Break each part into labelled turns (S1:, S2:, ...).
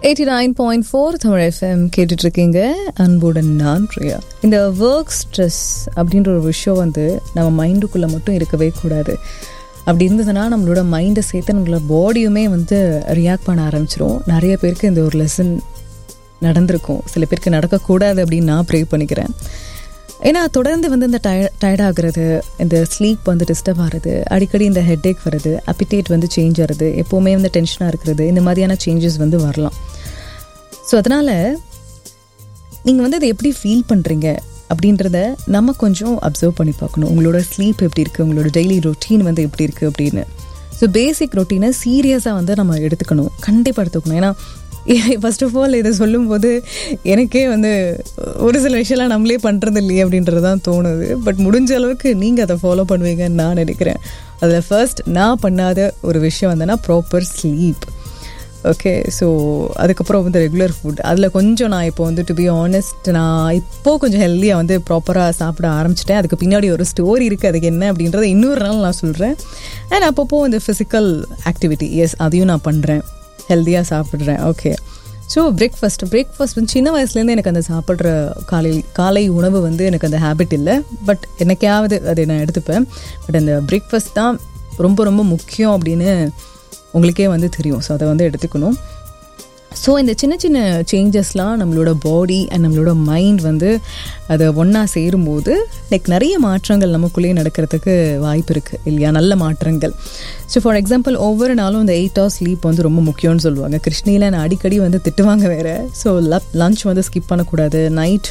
S1: eighty nine point four Tamil FM கேட்டுட்டு இருக்கீங்க அன்புடன் நான் பிரியா இந்த ஒர்க் ஸ்ட்ரெஸ் அப்படின்ற ஒரு விஷயம் வந்து நம்ம மைண்டுக்குள்ளே மட்டும் இருக்கவே கூடாது அப்படி இருந்ததுன்னா நம்மளோட மைண்டை சேர்த்து நம்மளோட பாடியுமே வந்து ரியாக்ட் பண்ண ஆரம்பிச்சிரும் நிறைய பேருக்கு இந்த ஒரு லெசன் நடந்திருக்கும் சில பேருக்கு நடக்கக்கூடாது அப்படின்னு நான் ப்ரே பண்ணிக்கிறேன் ஏன்னா தொடர்ந்து வந்து இந்த டய டயர்டாகிறது இந்த ஸ்லீப் வந்து டிஸ்டர்ப் ஆகிறது அடிக்கடி இந்த ஹெட்டேக் வருது அப்பிடேட் வந்து சேஞ்ச் ஆகிறது எப்போவுமே வந்து டென்ஷனாக இருக்கிறது இந்த மாதிரியான சேஞ்சஸ் வந்து வரலாம் ஸோ அதனால் நீங்கள் வந்து அதை எப்படி ஃபீல் பண்ணுறீங்க அப்படின்றத நம்ம கொஞ்சம் அப்சர்வ் பண்ணி பார்க்கணும் உங்களோட ஸ்லீப் எப்படி இருக்குது உங்களோட டெய்லி ரொட்டீன் வந்து எப்படி இருக்குது அப்படின்னு ஸோ பேசிக் ரொட்டீனை சீரியஸாக வந்து நம்ம எடுத்துக்கணும் கண்டிப்பாக எடுத்துக்கணும் ஏன்னா ஃபர்ஸ்ட் ஆஃப் ஆல் இதை சொல்லும்போது எனக்கே வந்து ஒரு சில விஷயம்லாம் நம்மளே பண்ணுறது இல்லையே அப்படின்றது தான் தோணுது பட் முடிஞ்ச அளவுக்கு நீங்கள் அதை ஃபாலோ பண்ணுவீங்கன்னு நான் நினைக்கிறேன் அதில் ஃபர்ஸ்ட் நான் பண்ணாத ஒரு விஷயம் வந்தேன்னா ப்ராப்பர் ஸ்லீப் ஓகே ஸோ அதுக்கப்புறம் வந்து ரெகுலர் ஃபுட் அதில் கொஞ்சம் நான் இப்போ வந்து டு பி ஆனஸ்ட் நான் இப்போது கொஞ்சம் ஹெல்த்தியாக வந்து ப்ராப்பராக சாப்பிட ஆரம்பிச்சிட்டேன் அதுக்கு பின்னாடி ஒரு ஸ்டோரி இருக்குது அதுக்கு என்ன அப்படின்றத இன்னொரு நாள் நான் சொல்கிறேன் அண்ட் அப்பப்போ வந்து ஃபிசிக்கல் ஆக்டிவிட்டி எஸ் அதையும் நான் பண்ணுறேன் ஹெல்த்தியாக சாப்பிட்றேன் ஓகே ஸோ பிரேக்ஃபாஸ்ட் பிரேக்ஃபாஸ்ட் வந்து சின்ன வயசுலேருந்து எனக்கு அந்த சாப்பிட்ற காலை காலை உணவு வந்து எனக்கு அந்த ஹேபிட் இல்லை பட் என்னைக்காவது அதை நான் எடுத்துப்பேன் பட் அந்த பிரேக்ஃபாஸ்ட் தான் ரொம்ப ரொம்ப முக்கியம் அப்படின்னு உங்களுக்கே வந்து தெரியும் ஸோ அதை வந்து எடுத்துக்கணும் ஸோ இந்த சின்ன சின்ன சேஞ்சஸ்லாம் நம்மளோட பாடி அண்ட் நம்மளோட மைண்ட் வந்து அதை ஒன்றா சேரும்போது லைக் நிறைய மாற்றங்கள் நமக்குள்ளேயே நடக்கிறதுக்கு வாய்ப்பு இருக்குது இல்லையா நல்ல மாற்றங்கள் ஸோ ஃபார் எக்ஸாம்பிள் ஒவ்வொரு நாளும் இந்த எயிட் ஹவர்ஸ் ஸ்லீப் வந்து ரொம்ப முக்கியம்னு சொல்லுவாங்க கிருஷ்ணியில் நான் அடிக்கடி வந்து திட்டுவாங்க வேறு ஸோ லஞ்ச் வந்து ஸ்கிப் பண்ணக்கூடாது நைட்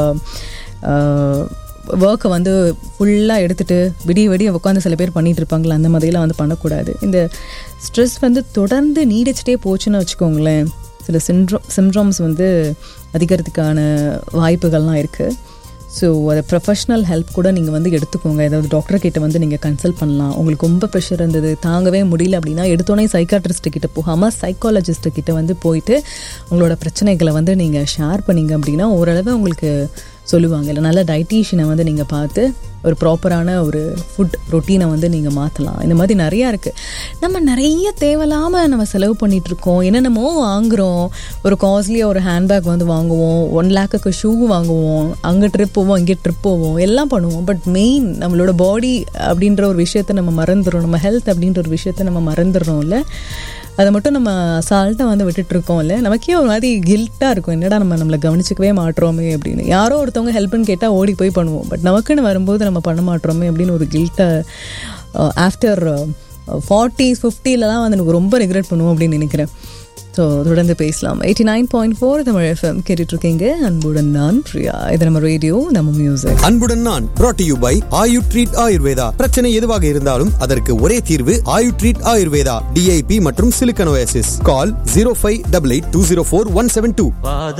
S1: ஒர்க்கை வந்து ஃபுல்லாக எடுத்துகிட்டு விடிய விடிய உட்காந்து சில பேர் பண்ணிகிட்டு இருப்பாங்களா அந்த மாதிரிலாம் வந்து பண்ணக்கூடாது இந்த ஸ்ட்ரெஸ் வந்து தொடர்ந்து நீடிச்சிட்டே போச்சுன்னு வச்சுக்கோங்களேன் சில சின்ட்ரோம் சிம்ட்ராம்ஸ் வந்து அதிகரிக்கிறதுக்கான வாய்ப்புகள்லாம் இருக்குது ஸோ அதை ப்ரொஃபஷ்னல் ஹெல்ப் கூட நீங்கள் வந்து எடுத்துக்கோங்க ஏதாவது டாக்டர் கிட்ட வந்து நீங்கள் கன்சல்ட் பண்ணலாம் உங்களுக்கு ரொம்ப ப்ரெஷர் இருந்தது தாங்கவே முடியல அப்படின்னா எடுத்தோடனே சைக்காட்ரிஸ்ட் கிட்ட போகாமல் சைக்காலஜிஸ்ட் கிட்ட வந்து போயிட்டு உங்களோட பிரச்சனைகளை வந்து நீங்கள் ஷேர் பண்ணீங்க அப்படின்னா ஓரளவு உங்களுக்கு சொல்லுவாங்க இல்லை நல்ல டயட்டீஷியனை வந்து நீங்கள் பார்த்து ஒரு ப்ராப்பரான ஒரு ஃபுட் ரொட்டீனை வந்து நீங்கள் மாற்றலாம் இந்த மாதிரி நிறையா இருக்குது நம்ம நிறைய தேவையில்லாமல் நம்ம செலவு பண்ணிகிட்ருக்கோம் என்னென்னமோ வாங்குகிறோம் ஒரு காஸ்ட்லியாக ஒரு ஹேண்ட்பேக் வந்து வாங்குவோம் ஒன் லேக்குக்கு ஷூ வாங்குவோம் அங்கே ட்ரிப் போவோம் இங்கே ட்ரிப் போவோம் எல்லாம் பண்ணுவோம் பட் மெயின் நம்மளோட பாடி அப்படின்ற ஒரு விஷயத்த நம்ம மறந்துடுறோம் நம்ம ஹெல்த் அப்படின்ற ஒரு விஷயத்த நம்ம மறந்துடுறோம்ல அதை மட்டும் நம்ம அசால்ட்டாக வந்து விட்டுட்டு இருக்கோம்ல நமக்கே ஒரு மாதிரி கில்ட்டாக இருக்கும் என்னடா நம்ம நம்மளை கவனிச்சிக்கவே மாட்டோமே அப்படின்னு யாரோ ஒருத்தவங்க ஹெல்ப்னு கேட்டால் ஓடி போய் பண்ணுவோம் பட் நமக்குன்னு வரும்போது நம்ம பண்ண மாட்டோமே அப்படின்னு ஒரு கில்ட்டை ஆஃப்டர் ஃபார்ட்டிஸ் ஃபிஃப்டிலலாம் வந்து எனக்கு ரொம்ப ரெக்ரெட் பண்ணுவோம் அப்படின்னு நினைக்கிறேன் ஸோ தொடர்ந்து பேசலாம் eighty nine point four Tamil FM கேட்டுட்டு இருக்கீங்க அன்புடன் நான் பிரியா இது நம்ம ரேடியோ நம்ம மியூசிக்
S2: அன்புடன் நான் brought to you by Ayu treat Ayurveda பிரச்சனை எதுவாக இருந்தாலும் அதற்கு ஒரே தீர்வு ஆயு ட்ரீட் ஆயுர்வேதா டிஐபி மற்றும் சிலிக்கனோசிஸ் call zero five double eight two zero four one seven two
S3: பாத